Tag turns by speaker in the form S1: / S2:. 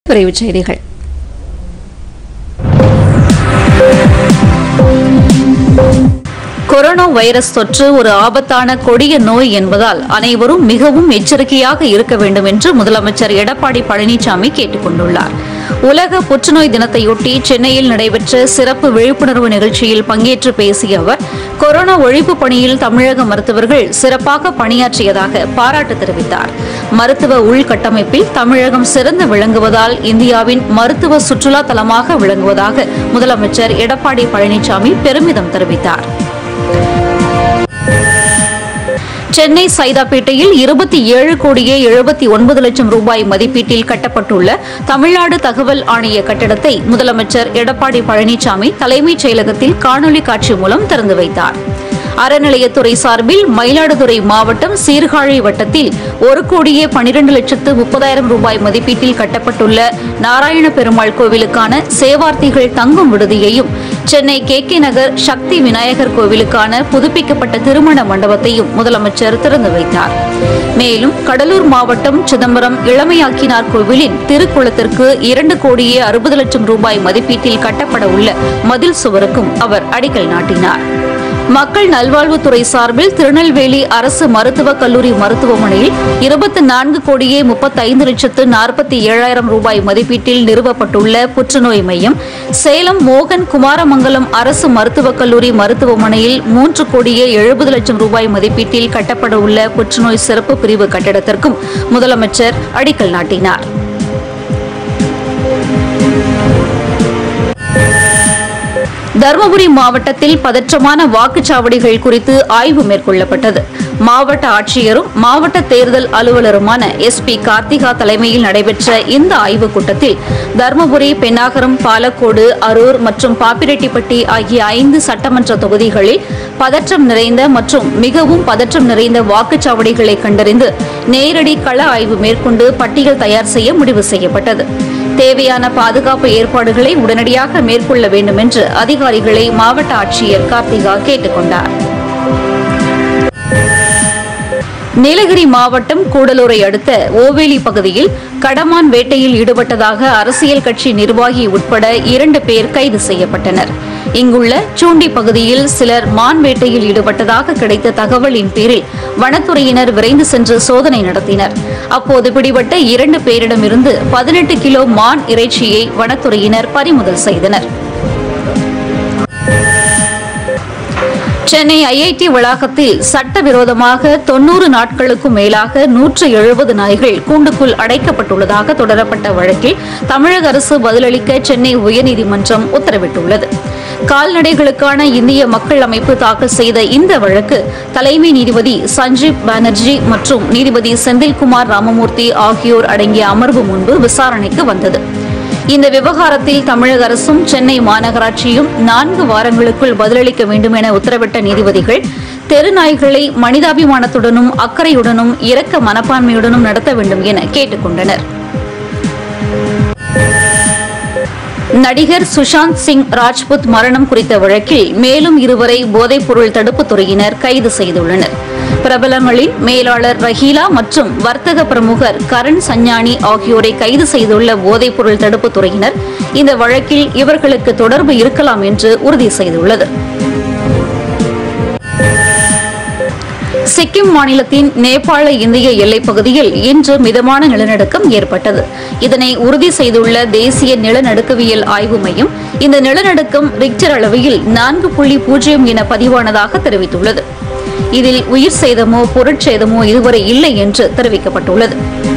S1: விரைவுச் செய்திகள் corona virus தொற்று ஒரு ஆபத்தான கொடிய நோய் என்பதால் அனைவரும் மிகவும் எச்சரிக்கையாக இருக்க வேண்டும் என்று முதலமைச்சர் எடப்பாடி பழனிசாமி கேட்டுக் கொண்டுள்ளார் உலக புற்றுநோய் தினத்தையொட்டி சென்னையில் நடைபெற்ற சிறப்பு விழிப்புணர்வு நிகழ்ச்சியில் பங்கேற்று பேசிய அவர் கொரோனா ஒழிப்பு பணியில் தமிழக மருத்துவர்கள் சிறப்பாக பணியாற்றியதாக பாராட்டு தெரிவித்தார் மருத்துவ உள்கட்டமைப்பில் தமிழகம் சிறந்து விளங்குவதால் இந்தியாவின் மருத்துவ சுற்றுலா தலமாக விளங்குவதாக முதலமைச்சர் எடப்பாடி பழனிசாமி பெருமிதம் தெரிவித்தார் சென்னை சைதாப்பேட்டையில் இருபத்தி ஏழு கோடியே எழுபத்தி ஒன்பது லட்சம் ரூபாய் மதிப்பீட்டில் கட்டப்பட்டுள்ள தமிழ்நாடு தகவல் ஆணைய கட்டடத்தை முதலமைச்சர் எடப்பாடி பழனிசாமி தலைமைச் செயலகத்தில் காணொலி காட்சி மூலம் திறந்து வைத்தார் அறநிலையத்துறை சார்பில் மயிலாடுதுறை மாவட்டம் சீர்காழி வட்டத்தில் ஒரு கோடியே பனிரெண்டு லட்சத்து முப்பதாயிரம் ரூபாய் மதிப்பீட்டில் கட்டப்பட்டுள்ள நாராயண பெருமாள் கோவிலுக்கான சேவார்த்திகள் தங்கும் விடுதியையும் சென்னை கே கே நகர் சக்தி விநாயகர் கோவிலுக்கான புதுப்பிக்கப்பட்ட திருமண மண்டபத்தையும் முதலமைச்சர் திறந்து வைத்தார் மேலும் கடலூர் மாவட்டம் சிதம்பரம் இளமையாக்கினார் கோவிலின் திருக்குளத்திற்கு இரண்டு கோடியே அறுபது லட்சம் ரூபாய் மதிப்பீட்டில் கட்டப்பட உள்ள மதில் சுவருக்கும் அவர் அடிக்கல் நாட்டினார் மக்கள் நல்வாழ்வுத்துறை சார்பில் திருநெல்வேலி அரசு மருத்துவக் கல்லூரி மருத்துவமனையில் இருபத்தி நான்கு கோடியே முப்பத்தைந்து லட்சத்து நாற்பத்தி ஏழாயிரம் ரூபாய் மதிப்பீட்டில் நிறுவப்பட்டுள்ள புற்றுநோய் மையம் சேலம் மோகன் குமாரமங்கலம் அரசு மருத்துவக் கல்லூரி மருத்துவமனையில் மூன்று கோடியே எழுபது லட்சம் ரூபாய் மதிப்பீட்டில் கட்டப்பட உள்ள புற்றுநோய் சிறப்பு பிரிவு கட்டடத்திற்கும் முதலமைச்சர் அடிக்கல் நாட்டினார் தருமபுரி மாவட்டத்தில் பதற்றமான வாக்குச்சாவடிகள் குறித்து ஆய்வு மேற்கொள்ளப்பட்டது மாவட்ட ஆட்சியரும் மாவட்ட தேர்தல் அலுவலருமான எஸ் பி கார்த்திகா தலைமையில் நடைபெற்ற இந்த ஆய்வுக் கூட்டத்தில் தருமபுரி பெண்ணாகரம் பாலக்கோடு அரூர் மற்றும் பாப்பிரெட்டிப்பட்டி ஆகிய ஐந்து சட்டமன்ற தொகுதிகளில் பதற்றம் நிறைந்த மற்றும் மிகவும் பதற்றம் நிறைந்த வாக்குச்சாவடிகளை கண்டறிந்து நேரடி கள ஆய்வு மேற்கொண்டு பட்டியல் தயார் செய்ய முடிவு செய்யப்பட்டது தேவையான பாதுகாப்பு ஏற்பாடுகளை உடனடியாக மேற்கொள்ள வேண்டும் என்று அதிகாரிகளை மாவட்ட ஆட்சியர் கார்த்திகா கேட்டுக் கொண்டார் நீலகிரி மாவட்டம் கூடலூரை அடுத்த ஓவேலி பகுதியில் கடமான் வேட்டையில் ஈடுபட்டதாக அரசியல் கட்சி நிர்வாகி உட்பட இரண்டு பேர் கைது செய்யப்பட்டனர் இங்குள்ள சூண்டி பகுதியில் சிலர் மான் வேட்டையில் ஈடுபட்டதாக கிடைத்த தகவலின் பேரில் வனத்துறையினர் விரைந்து சென்று சோதனை நடத்தினர் அப்போது பிடிபட்ட இரண்டு பேரிடமிருந்து பதினெட்டு கிலோ மான் இறைச்சியை வனத்துறையினர் பறிமுதல் செய்தனர் சென்னை ஐஐடி வளாகத்தில் சட்டவிரோதமாக தொன்னூறு நாட்களுக்கும் மேலாக நூற்று எழுபது நாய்கள் கூண்டுக்குள் அடைக்கப்பட்டுள்ளதாக தொடரப்பட்ட வழக்கில் தமிழக அரசு பதிலளிக்க சென்னை உயர்நீதிமன்றம் உத்தரவிட்டுள்ளது கால்நடைகளுக்கான இந்திய மக்கள் அமைப்பு தாக்கல் செய்த இந்த வழக்கு தலைமை நீதிபதி சஞ்சீப் பானர்ஜி மற்றும் நீதிபதி செந்தில்குமார் ராமமூர்த்தி ஆகியோர் அடங்கிய அமர்வு முன்பு விசாரணைக்கு வந்தது இந்த விவகாரத்தில் தமிழக அரசும் சென்னை மாநகராட்சியும் நான்கு வாரங்களுக்குள் பதிலளிக்க வேண்டும் என உத்தரவிட்ட நீதிபதிகள் தெரு நாய்களை மனிதாபிமானத்துடனும் அக்கறையுடனும் இரக்க மனப்பான்மையுடனும் நடத்த வேண்டும் என கேட்டுக் கொண்டனர் நடிகர் சுஷாந்த் சிங் ராஜ்புத் மரணம் குறித்த வழக்கில் மேலும் இருவரை போதைப்பொருள் தடுப்புத் துறையினர் கைது செய்துள்ளனர் பிரபலங்களின் மேலாளர் ரஹீலா மற்றும் வர்த்தக பிரமுகர் கரண் சஞ்ஞானி ஆகியோரை கைது செய்துள்ள போதைப்பொருள் தடுப்புத் துறையினர் இந்த வழக்கில் இவர்களுக்கு தொடர்பு இருக்கலாம் என்று உறுதி செய்துள்ளது சிக்கிம் மாநிலத்தின் நேபாள இந்திய எல்லைப் பகுதியில் இன்று மிதமான நிலநடுக்கம் ஏற்பட்டது இதனை உறுதி செய்துள்ள தேசிய நிலநடுக்கவியல் ஆய்வு மையம் இந்த நிலநடுக்கம் ரிக்டர் அளவில் நான்கு புள்ளி பூஜ்ஜியம் என பதிவானதாக தெரிவித்துள்ளது இதில் உயிர் சேதமோ பொருட்சேதமோ இதுவரை இல்லை என்று தெரிவிக்கப்பட்டுள்ளது